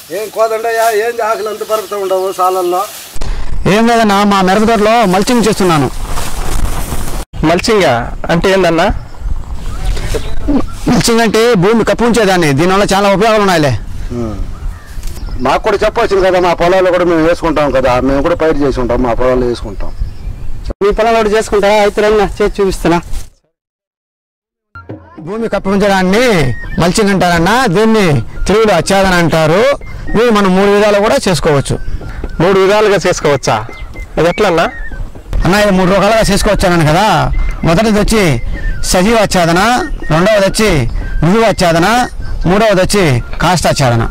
ఏం కోదండయ్యా ఏం ఆకలి అంత పరుపుతూ ఉండవు సాలల్లో ఏం లేదన్నా మా మిరప తోటలో మల్చింగ్ చేస్తున్నాను మల్చింగ్ అంటే ఏందన్నా మల్చింగ్ అంటే భూమి కప్పి ఉంచేదాన్ని దీనివల్ల చాలా ఉపయోగాలు ఉన్నాయిలే మాకు కూడా చెప్పొచ్చు కదా మా పొలాల్లో కూడా మేము వేసుకుంటాం కదా మేము కూడా పైరు చేసి ఉంటాం మా పొలాల్లో వేసుకుంటాం మీ పొలంలో చేసుకుంటా అయితే రండి, చేసి చూపిస్తున్నా భూమి కప్పి ఉంచడాన్ని మల్చింగ్ అంటారన్నా దీన్ని తెలుగులో అచ్చాదన అంటారు దీన్ని మనం మూడు విధాలు కూడా చేసుకోవచ్చు మూడు విధాలుగా చేసుకోవచ్చా అది ఎట్లన్నా అన్న ఇది మూడు రకాలుగా చేసుకోవచ్చాను కదా మొదటిది వచ్చి సజీవ ఆచ్ఛాదన రెండవది వచ్చి మృదువు ఆచ్ఛాదన మూడవది వచ్చి కాష్టాచ్ఛాదన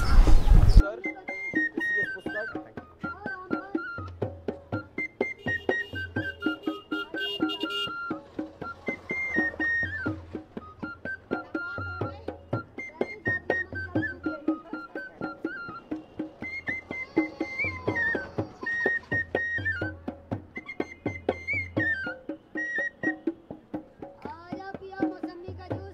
आजा पिया मौसमी का जूस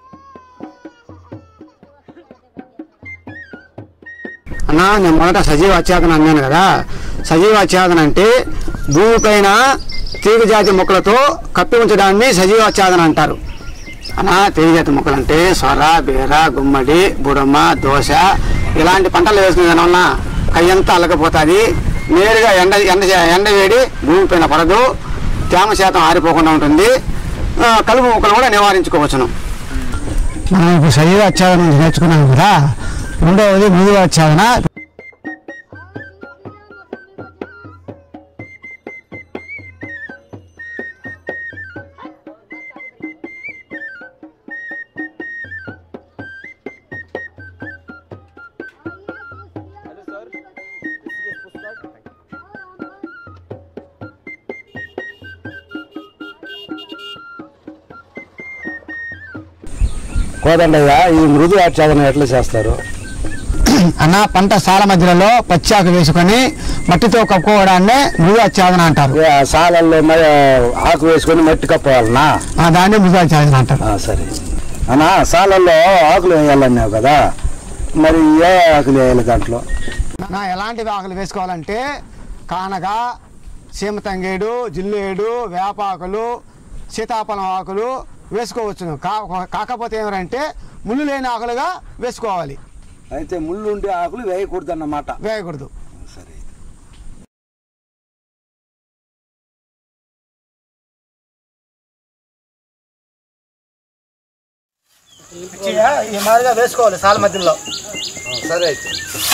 అన్న నేను మొదట సజీవ ఆచ్ఛాదన అన్నాను కదా సజీవ ఆచ్ఛాదన అంటే భూమిపైన తీగ జాతి మొక్కలతో కప్పి ఉంచడాన్ని సజీవ ఆచ్ఛాదన అంటారు అన్న తీగ జాతి మొక్కలు అంటే సొర బీర గుమ్మడి బుడమ దోశ ఇలాంటి పంటలు వేసుకునే దానివల్ల కయ్యంతా అల్లకపోతుంది నేరుగా ఎండ ఎండ ఎండ వేడి భూమిపైన పడదు తేమ శాతం ఆరిపోకుండా ఉంటుంది ఆ, కలుపు మొక్కలు కూడా నివారించుకోవచ్చును మనం ఇప్పుడు సజీవ ఆచ్ఛాదన నేర్చుకున్నాం కదా రెండవది మృదువు ఆచ్ఛాదన కోదండయ్య ఈ మృదు ఆచ్ఛాదన ఎట్లా చేస్తారు అన్న పంట సాల మధ్యలో పచ్చాకు వేసుకొని మట్టితో కప్పుకోవడాన్నే మృదు ఆచ్ఛాదన అంటారు ఏ, ఆ సాలల్లో మరి ఆకు వేసుకొని మట్టి కప్పాలనా ఆ, దాన్నే మృదు ఆచ్ఛాదన అంటారు ఆ, సరే అన్నా సాలల్లో ఆకులు వేయాలన్నావు కదా మరి ఏ ఆకులు వేయాలి దాంట్లో నా ఎలాంటి ఆకులు వేసుకోవాలంటే కానగ సీమ తంగేడు జిల్లేడు వేపాకులు సీతాఫలం ఆకులు వేసుకోవచ్చును కా కాకపోతే ఏమంటే ముళ్ళు లేని ఆకులుగా వేసుకోవాలి అయితే ముళ్ళు ఉండే ఆకులు వేయకూడదు అన్నమాట వేయకూడదు సరే ఈ మాదిరిగా వేసుకోవాలి సాల మధ్యలో సరే అయితే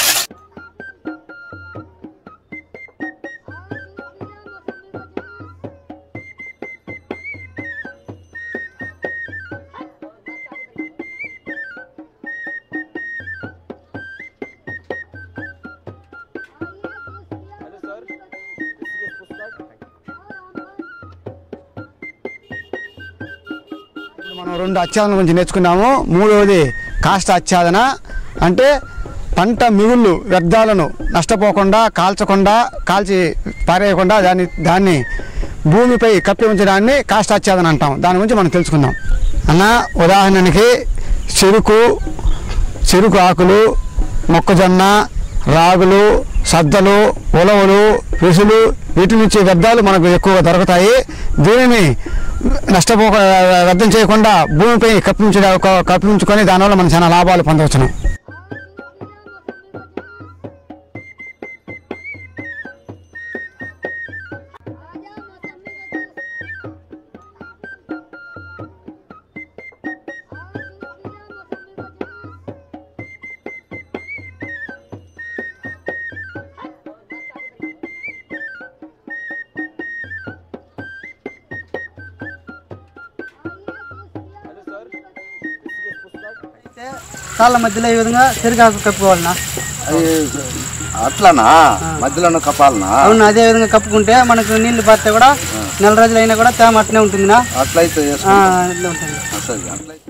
ఇప్పుడు మనం రెండు ఆచ్ఛాదన గురించి నేర్చుకున్నాము మూడవది కాష్ట ఆచ్ఛాదన అంటే పంట మిగుళ్ళు వ్యర్థాలను నష్టపోకుండా కాల్చకుండా కాల్చి పారేయకుండా దాన్ని దాన్ని భూమిపై కప్పి ఉంచడాన్ని కాష్టాచ్ఛాదన అంటాం దాని గురించి మనం తెలుసుకుందాం అన్న ఉదాహరణకి చెరుకు చెరుకు ఆకులు మొక్కజొన్న రాగులు సద్దలు ఉలవలు రుసులు వీటి నుంచి వ్యర్థాలు మనకు ఎక్కువగా దొరుకుతాయి దీనిని నష్టపోక వ్యర్థం చేయకుండా భూమిపై కప్పించ కప్పించుకొని దానివల్ల మనం చాలా లాభాలు పొందవచ్చును आजा मौसमी का जूस కాళ్ళ మధ్యలో ఈ విధంగా చెరుకాకు కప్పుకోవాలన్నా అది అట్లనా మధ్యలో కప్పాలనా అవును అదే విధంగా కప్పుకుంటే మనకు నీళ్లు పడితే కూడా నెల రోజులు అయినా కూడా తేమ అట్నే ఉంటుందినా అట్లయితే ఆ, చేసుకుంటాం. ఇట్లా ఉంటుంది సరే అట్లయితే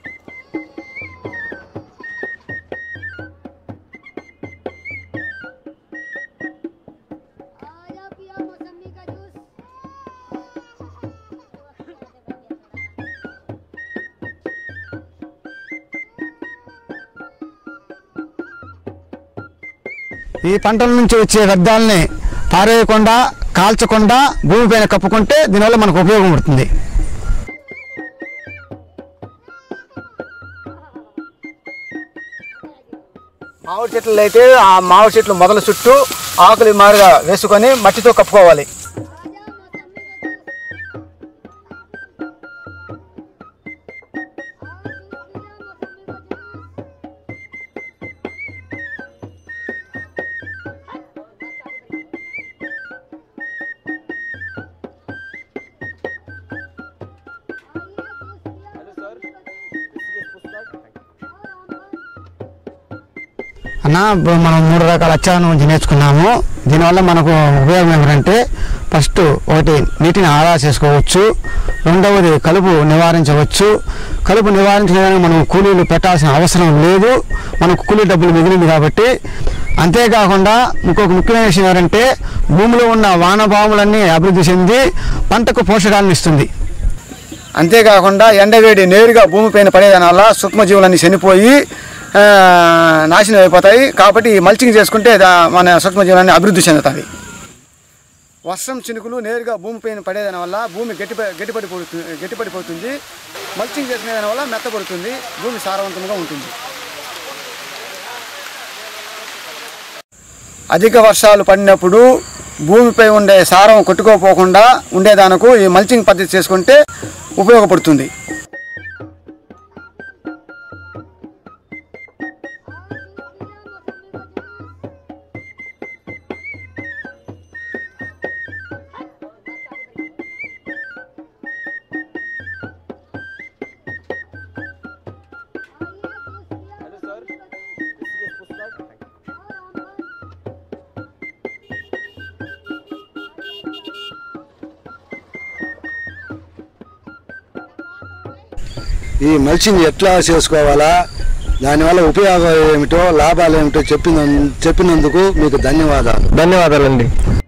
आजा पिया मौसमी का जूस ఈ పంటల నుంచి వచ్చే వ్యర్థాలని పారేయకుండా కాల్చకుండా భూమిపైన కప్పుకుంటే దీనివల్ల మనకు ఉపయోగం పడుతుంది మామిడి చెట్లు అయితే ఆ మామిడి చెట్లు మొదల చుట్టూ ఆకులు మారుగా వేసుకొని మట్టితో కప్పుకోవాలి అన్న ఇప్పుడు మనం మూడు రకాల అచ్చాలను గురించి నేర్చుకున్నాము దీనివల్ల మనకు ఉపయోగం ఏమిటంటే ఫస్ట్ ఒకటి నీటిని ఆదా చేసుకోవచ్చు రెండవది కలుపు నివారించవచ్చు కలుపు నివారించడానికి మనం కూలీలు పెట్టాల్సిన అవసరం లేదు మనకు కూలీ డబ్బులు మిగిలింది కాబట్టి అంతేకాకుండా ఇంకొక ముఖ్యమైన విషయం ఏంటంటే భూమిలో ఉన్న వానభాములన్నీ అభివృద్ధి చెంది పంటకు పోషకాలను ఇస్తుంది అంతేకాకుండా ఎండవేడి నేరుగా భూమిపైన పడేదాని వల్ల సూక్ష్మజీవులన్నీ చనిపోయి ఆ, నాశనం అయిపోతాయి కాబట్టి ఈ మల్చింగ్ చేసుకుంటే దా- మన సూక్ష్మజీవులన్నీ అభివృద్ధి చెందుతాయి వర్షం చినుకులు నేరుగా భూమిపైన పడేదాని వల్ల భూమి గట్టి గట్టిపడిపోతుంది గట్టిపడిపోతుంది మల్చింగ్ చేసుకునే దాని వల్ల మెత్తపడుతుంది భూమి సారవంతంగా ఉంటుంది అధిక వర్షాలు పడినప్పుడు భూమిపై ఉండే సారం కొట్టుకోపోకుండా ఉండేదానికి ఈ మల్చింగ్ పద్ధతి చేసుకుంటే ఉపయోగపడుతుంది ఈ మల్చింగ్ ఎట్లా చేసుకోవాలా దానివల్ల ఉపయోగం ఏమిటో లాభాలు ఏమిటో చెప్పిన చెప్పినందుకు మీకు ధన్యవాదాలు ధన్యవాదాలండి